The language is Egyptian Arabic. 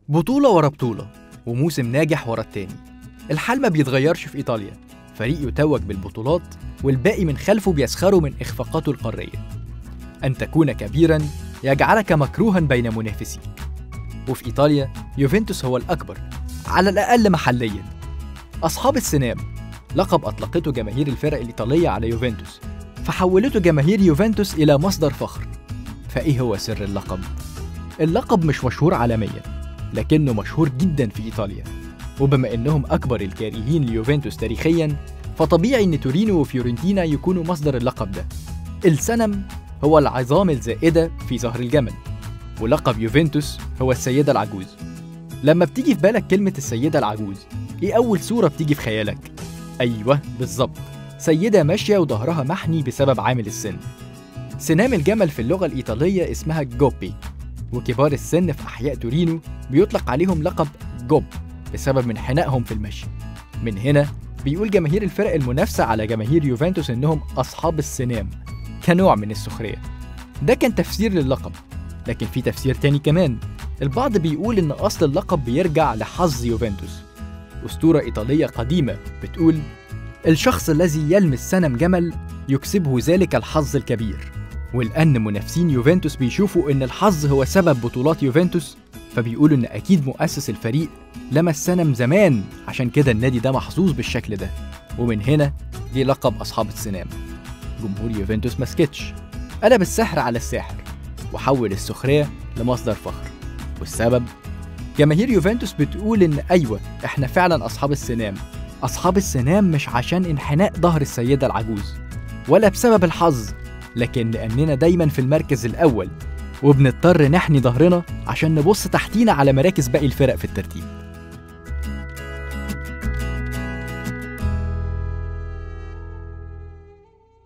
بطولة ورا بطولة وموسم ناجح ورا التاني الحال ما بيتغيرش في إيطاليا فريق يتوج بالبطولات والباقي من خلفه بيسخروا من إخفاقاته القارية أن تكون كبيرا يجعلك مكروها بين منافسيك وفي إيطاليا يوفنتوس هو الأكبر على الأقل محليا أصحاب السنام لقب أطلقته جماهير الفرق الإيطالية على يوفنتوس فحولته جماهير يوفنتوس إلى مصدر فخر فإيه هو سر اللقب؟ اللقب مش مشهور عالميا لكنه مشهور جدا في إيطاليا وبما إنهم أكبر الكارهين ليوفنتوس تاريخيا فطبيعي إن تورينو وفيورنتينا يكونوا مصدر اللقب ده السنم هو العظام الزائدة في ظهر الجمل ولقب يوفنتوس هو السيدة العجوز لما بتيجي في بالك كلمة السيدة العجوز إيه أول صورة بتيجي في خيالك؟ أيوه بالظبط سيدة ماشية وظهرها محني بسبب عامل السن سنام الجمل في اللغة الإيطالية اسمها جوبي وكبار السن في أحياء تورينو بيطلق عليهم لقب جوب بسبب انحنائهم في المشي من هنا بيقول جماهير الفرق المنافسة على جماهير يوفنتوس إنهم أصحاب السنام كنوع من السخرية ده كان تفسير للقب لكن في تفسير تاني كمان البعض بيقول إن أصل اللقب بيرجع لحظ يوفنتوس أسطورة إيطالية قديمة بتقول الشخص الذي يلمس سنم جمل يكسبه ذلك الحظ الكبير ولأن منافسين يوفنتوس بيشوفوا إن الحظ هو سبب بطولات يوفنتوس فبيقولوا إن أكيد مؤسس الفريق لمس سنم زمان عشان كده النادي ده محظوظ بالشكل ده ومن هنا جه لقب أصحاب السنام جمهور يوفنتوس ما سكتش قلب السحر على الساحر وحول السخرية لمصدر فخر والسبب جماهير يوفنتوس بتقول إن أيوة إحنا فعلا أصحاب السنام أصحاب السنام مش عشان انحناء ظهر السيدة العجوز ولا بسبب الحظ لكن لأننا دايما في المركز الأول وبنضطر نحني ظهرنا عشان نبص تحتينا على مراكز باقي الفرق في الترتيب